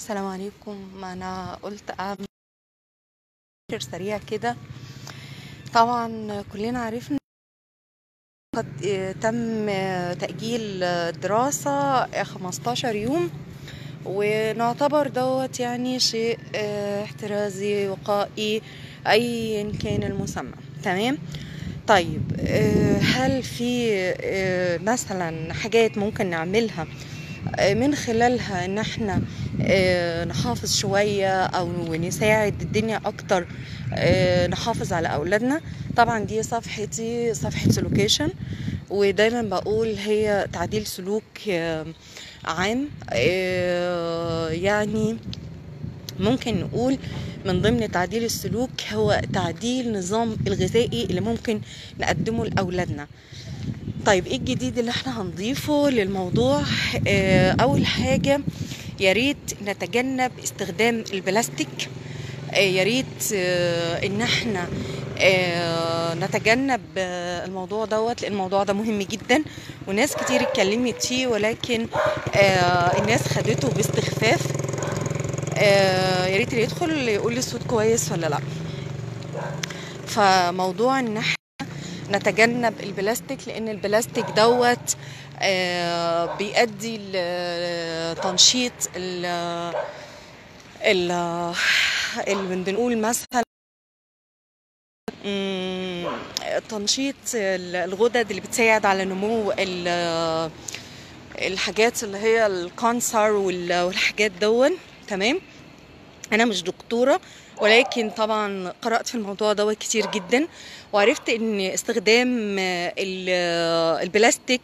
السلام عليكم انا قلت اعمل سريع كده طبعا كلنا عرفنا قد تم تأجيل الدراسة 15 يوم ونعتبر دوت يعني شيء احترازي وقائي ايا كان المسمى تمام طيب هل في مثلا حاجات ممكن نعملها من خلالها ان احنا نحافظ شوية او نساعد الدنيا اكتر نحافظ على اولادنا طبعا دي صفحتي صفحة سلوكيشن ودايما بقول هي تعديل سلوك عام يعني ممكن نقول من ضمن تعديل السلوك هو تعديل نظام الغذائي اللي ممكن نقدمه لأولادنا طيب ايه الجديد اللي احنا هنضيفه للموضوع اه اول حاجة يا ريت نتجنب استخدام البلاستيك اه يا ريت اه ان احنا اه نتجنب اه الموضوع دوت لان الموضوع ده مهم جدا وناس كتير اتكلمت فيه ولكن اه الناس خدته باستخفاف اه يا ريت اللي يدخل يقول لي الصوت كويس ولا لا فموضوع ان احنا نتجنب البلاستيك لان البلاستيك دوت آه بيؤدي لتنشيط ال ال اللي بنقول مثلا تنشيط الغدد اللي بتساعد على نمو الحاجات اللي هي الكانسر والحاجات دون تمام انا مش دكتوره ولكن طبعا قرات في الموضوع دوت كتير جدا وعرفت ان استخدام البلاستيك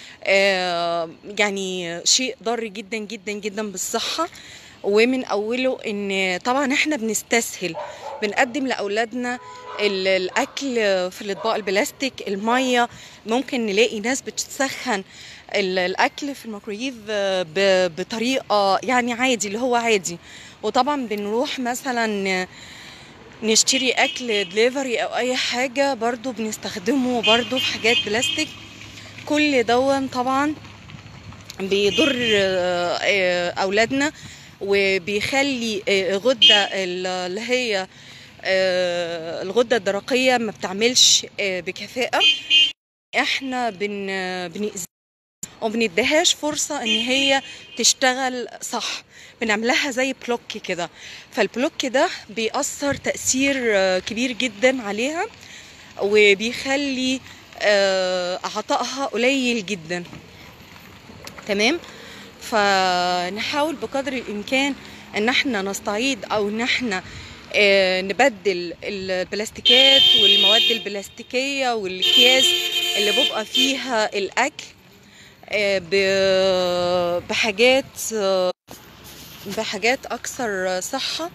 يعني شيء ضار جدا جدا جدا بالصحه ومن اوله ان طبعا احنا بنستسهل بنقدم لاولادنا الاكل في الاطباق البلاستيك الميه ممكن نلاقي ناس بتسخن الاكل في الميكرويف بطريقه يعني عادي اللي هو عادي وطبعا بنروح مثلا نشتري اكل دليفري او اي حاجه برضو بنستخدمه برضو في حاجات بلاستيك كل دون طبعا بيضر اولادنا وبيخلي غده اللي هي الغده الدرقيه ما بتعملش بكفاءه احنا بن بنأذيها وبنديهاش فرصة ان هي تشتغل صح بنعملها زي بلوك كده فالبلوك ده بيأثر تأثير كبير جدا عليها وبيخلي عطائها قليل جدا تمام فنحاول بقدر الامكان ان احنا نستعيد او ان احنا نبدل البلاستيكات والمواد البلاستيكية والأكياس اللي بيبقى فيها الأكل بحاجات بحاجات اكثر صحه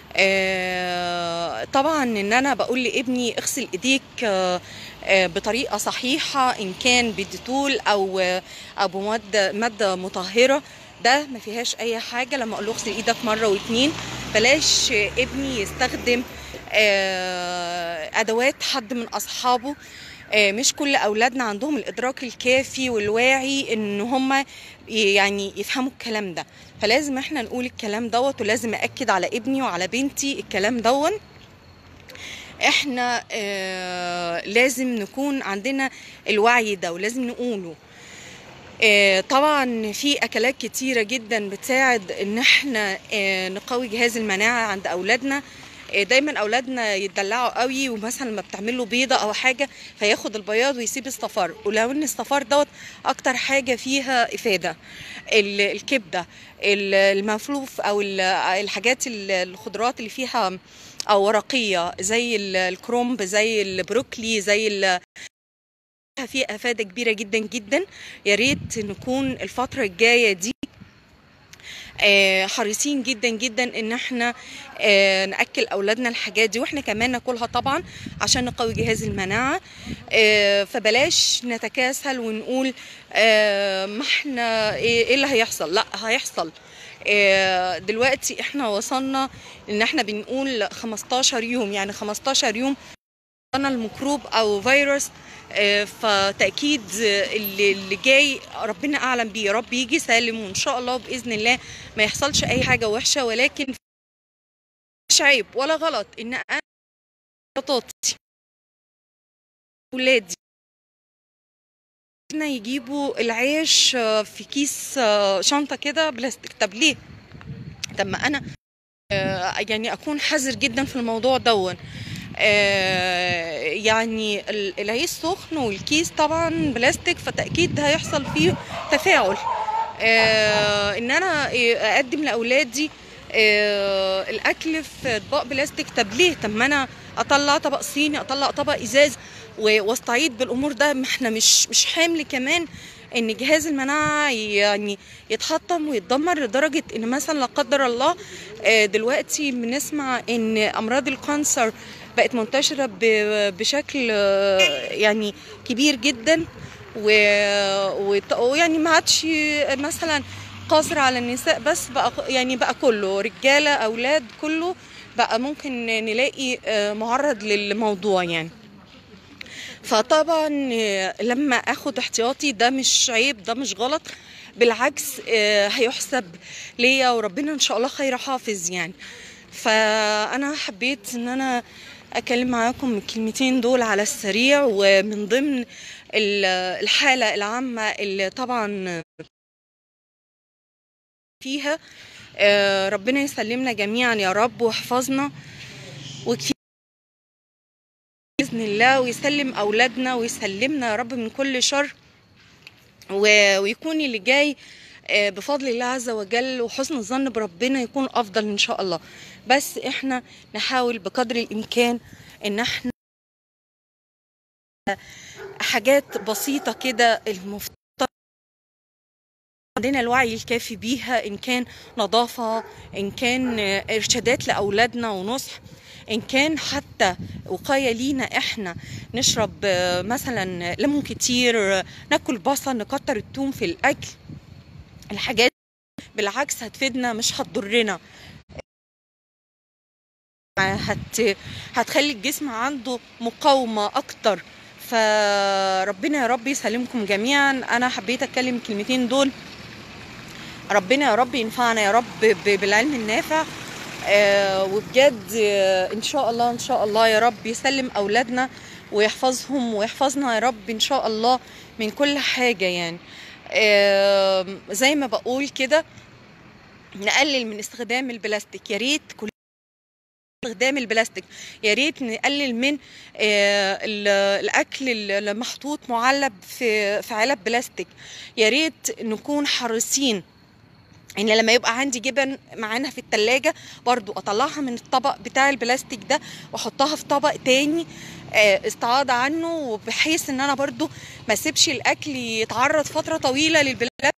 طبعا ان انا بقول لابني اغسل ايديك بطريقه صحيحه ان كان بديتول او او بمواد ماده مطهره ده ما فيهاش اي حاجه لما اقول له اغسل ايدك مره واتنين بلاش ابني يستخدم ادوات حد من اصحابه مش كل اولادنا عندهم الادراك الكافي والواعي ان هم يعني يفهموا الكلام ده فلازم احنا نقول الكلام دوت ولازم اكد على ابني وعلى بنتي الكلام دون احنا آه لازم نكون عندنا الوعي ده ولازم نقوله آه طبعا في اكلات كتيره جدا بتساعد ان احنا آه نقوي جهاز المناعه عند اولادنا دايما اولادنا يتدلعوا قوي ومثلا لما بتعمل له بيضه او حاجه فياخد البياض ويسيب الصفار ولو ان الصفار دوت اكتر حاجه فيها افاده الكبده المفلوف او الحاجات الخضروات اللي فيها او ورقيه زي الكرومب زي البروكلي زي فيها افاده كبيره جدا جدا يا ريت نكون الفتره الجايه دي حريصين جدا جدا ان احنا ناكل اولادنا الحاجات دي واحنا كمان ناكلها طبعا عشان نقوي جهاز المناعه فبلاش نتكاسل ونقول ما احنا ايه اللي هيحصل لا هيحصل دلوقتي احنا وصلنا ان احنا بنقول 15 يوم يعني 15 يوم انا الميكروب او فيروس آه، فتاكيد آه، اللي اللي جاي ربنا اعلم بيه يا رب يجي سالم وان شاء الله باذن الله ما يحصلش اي حاجه وحشه ولكن مش عيب ولا غلط ان انا خططي ولادي إن يجيبوا العيش آه، في كيس آه، شنطه كده بلاستيك طب ليه طب ما انا آه، يعني اكون حذر جدا في الموضوع دون آه، يعني ال- العيش سخن والكيس طبعا بلاستيك فتاكيد هيحصل فيه تفاعل آه، ان انا آه، اقدم لاولادي آه، الاكل في اطباق بلاستيك طب ليه طب ما انا اطلع طبق صيني اطلع طبق ازاز و- واستعيد بالامور ده ما احنا مش مش حامل كمان ان جهاز المناعه يعني يتحطم ويتدمر لدرجه ان مثلا لا قدر الله آه، دلوقتي بنسمع ان امراض الكانسر بقت منتشره ب- بشكل آه، يعني كبير جدا و- وت- ويعني ما عادش مثلا قاصر على النساء بس بقى يعني بقى كله رجاله اولاد كله بقى ممكن نلاقي آه، معرض للموضوع يعني فطبعا آه، لما اخد احتياطي ده مش عيب ده مش غلط بالعكس آه، هيحسب ليا وربنا ان شاء الله خير حافظ يعني فانا حبيت ان انا اتكلم معاكم الكلمتين دول على السريع ومن ضمن ال- الحاله العامه اللي طبعا فيها آه، ربنا يسلمنا جميعا يا رب ويحفظنا وكفي باذن الله ويسلم اولادنا ويسلمنا يا رب من كل شر و- ويكون اللي جاي آه، بفضل الله عز وجل وحسن الظن بربنا يكون افضل ان شاء الله بس احنا نحاول بقدر الامكان ان احنا حاجات بسيطة كده المفترض عندنا الوعي الكافي بيها إن كان نظافة إن كان آه، إرشادات لأولادنا ونصح إن كان حتى وقاية لينا إحنا نشرب آه، مثلا ليمون كتير آه، ناكل بصل نكتر التوم في الأكل الحاجات بالعكس هتفيدنا مش هتضرنا هت هتخلي الجسم عنده مقاومة أكتر فربنا يا رب يسلمكم جميعا أنا حبيت أتكلم الكلمتين دول ربنا يا رب ينفعنا يا رب ب- بالعلم النافع آه، وبجد آه، ان شاء الله ان شاء الله يا رب يسلم اولادنا ويحفظهم ويحفظنا يا رب ان شاء الله من كل حاجه يعني آه، زي ما بقول كده نقلل من استخدام البلاستيك يا ريت كل استخدام البلاستيك يا ريت نقلل من آه، ال- الاكل اللي محطوط معلب في في علب بلاستيك يا ريت نكون حريصين ان لما يبقى عندي جبن معانا في التلاجة برضو اطلعها من الطبق بتاع البلاستيك ده واحطها في طبق تاني آه، استعاضة عنه بحيث ان انا برضو ما اسيبش الاكل يتعرض فترة طويلة للبلاستيك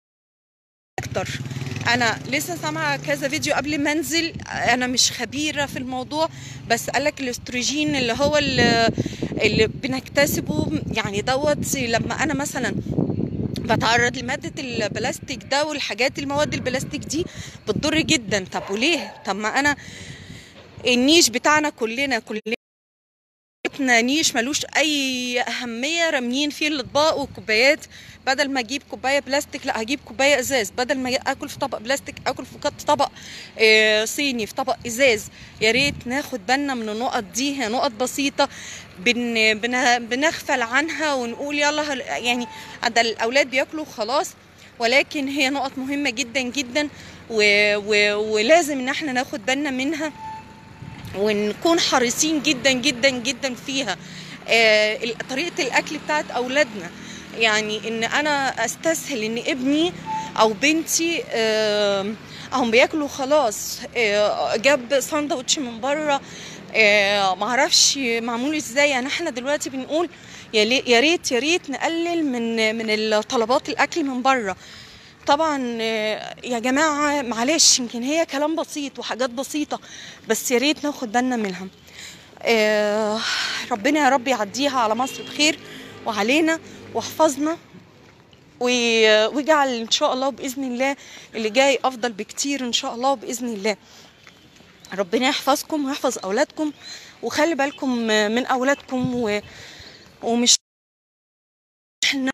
اكتر انا لسه سامعه كذا فيديو قبل ما انزل انا مش خبيره في الموضوع بس قالك الاستروجين اللي هو اللي, اللي بنكتسبه يعني دوت لما انا مثلا بتعرض لمادة البلاستيك ده والحاجات المواد البلاستيك دي بتضر جدا طب وليه طب ما انا النيش بتاعنا كلنا كلنا نيش ملوش اي اهميه راميين فيه الاطباق والكوبايات بدل ما اجيب كوبايه بلاستيك لا هجيب كوبايه ازاز بدل ما اكل في طبق بلاستيك اكل في قط- طبق آه، صيني في طبق ازاز يا ريت ناخد بالنا من النقط دي هي نقط بسيطه بن بن بنغفل عنها ونقول يلا هل- يعني ده الاولاد بياكلوا خلاص ولكن هي نقط مهمه جدا جدا و و ولازم ان احنا ناخد بالنا منها ونكون حريصين جدا جدا جدا فيها آه، ال- طريقه الاكل بتاعت اولادنا يعني ان انا استسهل ان ابني او بنتي آه، هم بياكلوا خلاص آه، جاب ساندوتش من بره آه، معرفش معمول ازاي يعني احنا دلوقتي بنقول يا لي- يا ريت يا ريت نقلل من من الطلبات الاكل من بره طبعا آه، يا جماعه معلش يمكن هي كلام بسيط وحاجات بسيطه بس يا ريت ناخد بالنا منها آه، ربنا يا رب يعديها على مصر بخير وعلينا واحفظنا وي- ويجعل ان شاء الله باذن الله اللي جاي افضل بكتير ان شاء الله باذن الله ربنا يحفظكم ويحفظ اولادكم وخلي بالكم من اولادكم و... ومش